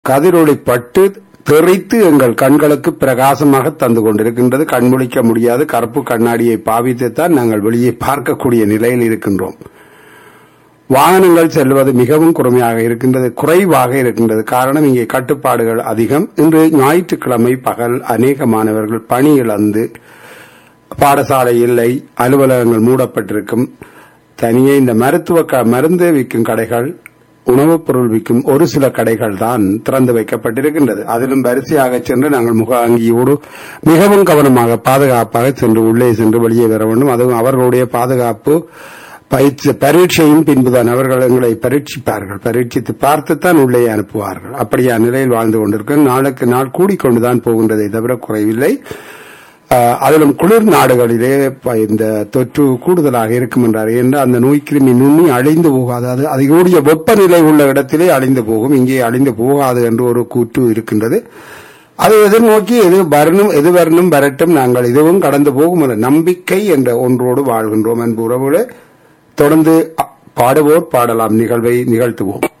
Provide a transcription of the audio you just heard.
கதிரொளி பட்டு தெறித்து எங்கள் கண்களுக்கு பிரகாசமாக தந்து கொண்டிருக்கின்றது கண்முழிக்க முடியாது கருப்பு கண்ணாடியை பாவித்துத்தான் நாங்கள் வெளியே பார்க்கக்கூடிய நிலையில் இருக்கின்றோம் வாகனங்கள் செல்வது மிகவும் குறைமையாக இருக்கின்றது குறைவாக இருக்கின்றது காரணம் இங்கே கட்டுப்பாடுகள் அதிகம் இன்று ஞாயிற்றுக்கிழமை பகல் அநேக மாணவர்கள் பணி இழந்து பாடசாலை இல்லை அலுவலகங்கள் மூடப்பட்டிருக்கும் தனியே இந்த மருத்துவ க- மருந்து விற்கும் கடைகள் உணவுப் பொருள் விற்கும் ஒரு சில கடைகள் தான் திறந்து வைக்கப்பட்டிருக்கின்றது அதிலும் வரிசையாக சென்று நாங்கள் முக அங்கியோடு மிகவும் கவனமாக பாதுகாப்பாக சென்று உள்ளே சென்று வெளியே வர வேண்டும் அதுவும் அவர்களுடைய பாதுகாப்பு பயிற்சி பரீட்சையும் பின்புதான் அவர்கள் எங்களை பரீட்சிப்பார்கள் பரீட்சித்து பார்த்துத்தான் உள்ளே அனுப்புவார்கள் அப்படியா நிலையில் வாழ்ந்து கொண்டிருக்கிறோம் நாளுக்கு நாள் கூடிக்கொண்டுதான் போகின்றதை தவிர குறைவில்லை ஆஹ் அதிலும் குளிர் நாடுகளிலே ப- இந்த தொற்று கூடுதலாக இருக்கும் என்றார் என்றால் அந்த நோய் கிருமி நுண்ணி அழிந்து போகாது அது அதிகூடிய வெப்பநிலை உள்ள இடத்திலே அழிந்து போகும் இங்கே அழிந்து போகாது என்று ஒரு கூற்று இருக்கின்றது அதை எதிர்நோக்கி எது வரணும் எது வரணும் வரட்டும் நாங்கள் இதுவும் கடந்து போகும் என்ற நம்பிக்கை என்ற ஒன்றோடு வாழ்கின்றோம் என்பது உறவுகளே தொடர்ந்து அ- பாடுவோர் பாடலாம் நிகழ்வை நிகழ்த்துவோம்